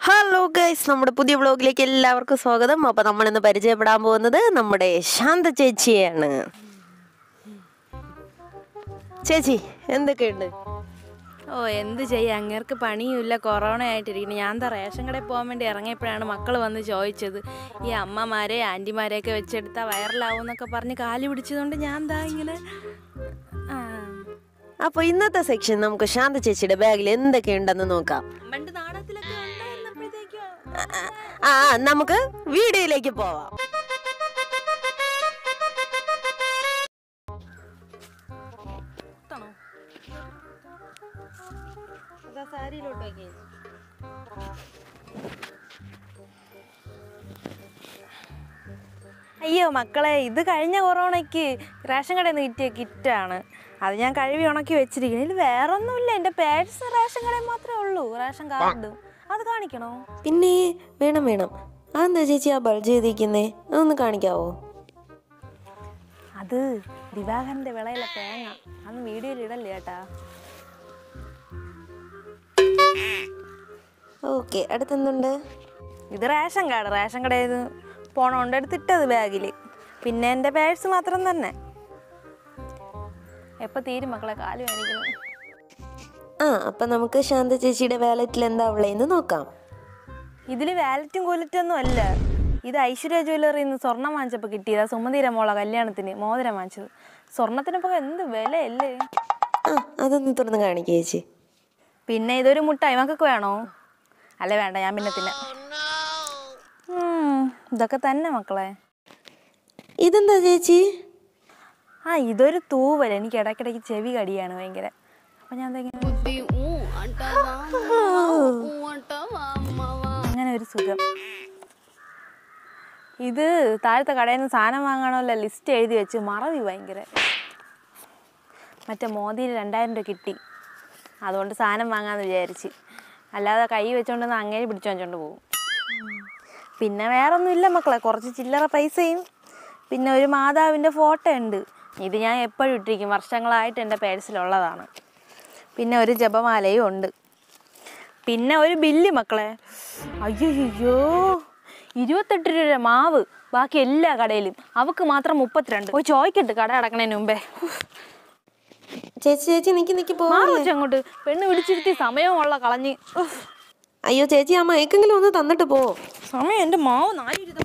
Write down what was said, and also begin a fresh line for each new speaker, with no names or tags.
Hello guys നമ്മുടെ പുതിയ വ്ളോഗിലേക്ക് എല്ലാവർക്കും സ്വാഗതം അപ്പോൾ നമ്മൾ ഇന്ന് പരിചയപ്പെടാൻ പോകുന്നത് നമ്മുടെ ശാന്ത ചേച്ചിയാണ് ചേച്ചി എന്തൊക്കെയുണ്ട്
ഓ എന്ത് ചെയ്യാം അങ്ങേർക്ക് പണിയുമില്ല കൊറോണ ആയിട്ടിരിക്കുന്നു ഞാൻ എന്താ റേഷൻ കടയിൽ പോകാൻ വേണ്ടി ഇറങ്ങിയപ്പോഴാണ് മക്കൾ വന്ന് ചോദിച്ചത് ഈ അമ്മമാരെ ആൻറ്റിമാരെയൊക്കെ വെച്ചെടുത്താൽ വൈറലാവും എന്നൊക്കെ പറഞ്ഞ് കാലി പിടിച്ചതുകൊണ്ട് ഞാൻ എന്താ ഇങ്ങനെ ആ.
അപ്പോൾ ഇന്നത്തെ സെക്ഷൻ നമുക്ക് ശാന്ത ചേച്ചിയുടെ ബാഗിൽ എന്തൊക്കെയുണ്ടെന്ന് നോക്കാം
പണ്ട് നാടകത്തിലൊക്കെ ഉണ്ടായിരുന്നപ്പോഴത്തേക്കും
ആ ആ, നമുക്ക് വീഡിയോയിലേക്ക് പോവാം
ഇതാണോ? അയ്യോ മക്കളെ ഇത് കഴിഞ്ഞ കൊറോണയ്ക്ക് റേഷൻ കടയിൽ നിന്ന് കിട്ടിയ കിറ്റാണ് അത് ഞാൻ കഴുകി ഉണക്കി വെച്ചിരിക്കുന്നു ഇതിൽ വേറെ ഒന്നുമില്ല എൻ്റെ പേഴ്സ് റേഷൻ കടയിൽ മാത്രമേ ഉള്ളൂ റേഷൻ കാർഡും അത് കാണിക്കണോ
പിന്നെ വേണം വേണം അതെന്താ ചേച്ചി ആ ബൾജ് ചെയ്തിരിക്കുന്നേ അതൊന്ന് കാണിക്കാവോ
അത് ദിവാകരൻ്റെ വിളയിലെ തേങ്ങ അന്ന് വീഡിയോയിൽ ഇടല്ലേ ചേട്ടാ
ഓക്കെ അടുത്തെന്തുണ്ട്
ഇത് റേഷൻ കാർഡ് റേഷൻ കടയിൽ നിന്ന് പോണോണ്ട് എടുത്തിട്ടത് ബാഗിൽ പിന്നെ എൻ്റെ പേഴ്സ് മാത്രം തന്നെ എപ്പോൾ തീരും മക്കളെ കാല് വേണിക്കണം
ആ അപ്പം നമുക്ക് ശാന്ത ചേച്ചിയുടെ വാലറ്റിൽ എന്താ ഉള്ളതെന്ന് നോക്കാം
ഇതിൽ വാലറ്റും കൂലറ്റൊന്നും അല്ല ഇത് ഐശ്വര്യ ജ്വല്ലറിയിൽ നിന്ന് സ്വർണം വാങ്ങിച്ചപ്പോൾ കിട്ടിയതാ സുമതിര മോളെ കല്യാണത്തിന് മോതിരം വാങ്ങിച്ചത് സ്വർണത്തിനൊക്കെ എന്ത് വിലയല്ലേ
ആ അതൊന്ന് തുറന്ന് കാണിക്കുക ചേച്ചി
പിന്നെ ഇതൊരു മുട്ടായി മക്കൾക്ക് വേണോ അല്ല വേണ്ട ഞാൻ പിന്നെ തിന്നാം ഉം, ഇതൊക്കെ തന്നെ മക്കളെ
ഇതെന്താ ചേച്ചി
ആ ഇതൊരു തൂവൽ എനിക്ക് ഇടയ്ക്കിടയ്ക്ക് ചെവി കടിയാണ് ഭയങ്കര അപ്പം ഞാൻ എന്തെങ്കിലും അങ്ങനെ ഒരു സുഖം ഇത് താഴത്തെ കടയിൽ നിന്ന് സാധനം വാങ്ങാനുള്ള ലിസ്റ്റ് എഴുതി വെച്ച് മറവി ഭയങ്കര മറ്റേ മോദിയിൽ രണ്ടായിരം രൂപ കിട്ടി അതുകൊണ്ട് സാധനം വാങ്ങാമെന്ന് വിചാരിച്ച് അല്ലാതെ കൈ വെച്ചോണ്ട് അങ്ങേരി പിടിച്ചു വെച്ചോണ്ട് പോകും പിന്നെ വേറെ ഒന്നുമില്ല മക്കളെ കുറച്ച് ചില്ലറ പൈസയും പിന്നെ ഒരു മാതാവിൻ്റെ ഫോട്ടോ ഉണ്ട് ഇത് ഞാൻ എപ്പോഴും ഇട്ടിരിക്കും വർഷങ്ങളായിട്ട് എൻ്റെ പേഴ്സിലുള്ളതാണ് പിന്നെ ഒരു ജപമാലയും ഉണ്ട് പിന്നെ ഒരു ബില്ല് മക്കളെ അയ്യോ ഇരുപത്തെട്ട് രൂപ മാവ് ബാക്കി എല്ലാ കടയിലും അവക്ക് മാത്രം മുപ്പത്തിരണ്ട് പോയി ചോദിക്കട്ടെ കട അടക്കണതിന് മുമ്പേ
ചേച്ചി ചേച്ചി നിക്ക് നിക്ക് പോ
മാറി വെച്ച് അങ്ങോട്ട് പെണ്ണ് പിടിച്ചിരുത്തി സമയമുള്ള കളഞ്ഞ് ഉഫ്.
അയ്യോ ചേച്ചി ആ മയക്കെങ്കിലും ഒന്ന് തന്നിട്ട് പോ
സമയം എൻ്റെ മാവ് നാലിരുത്ത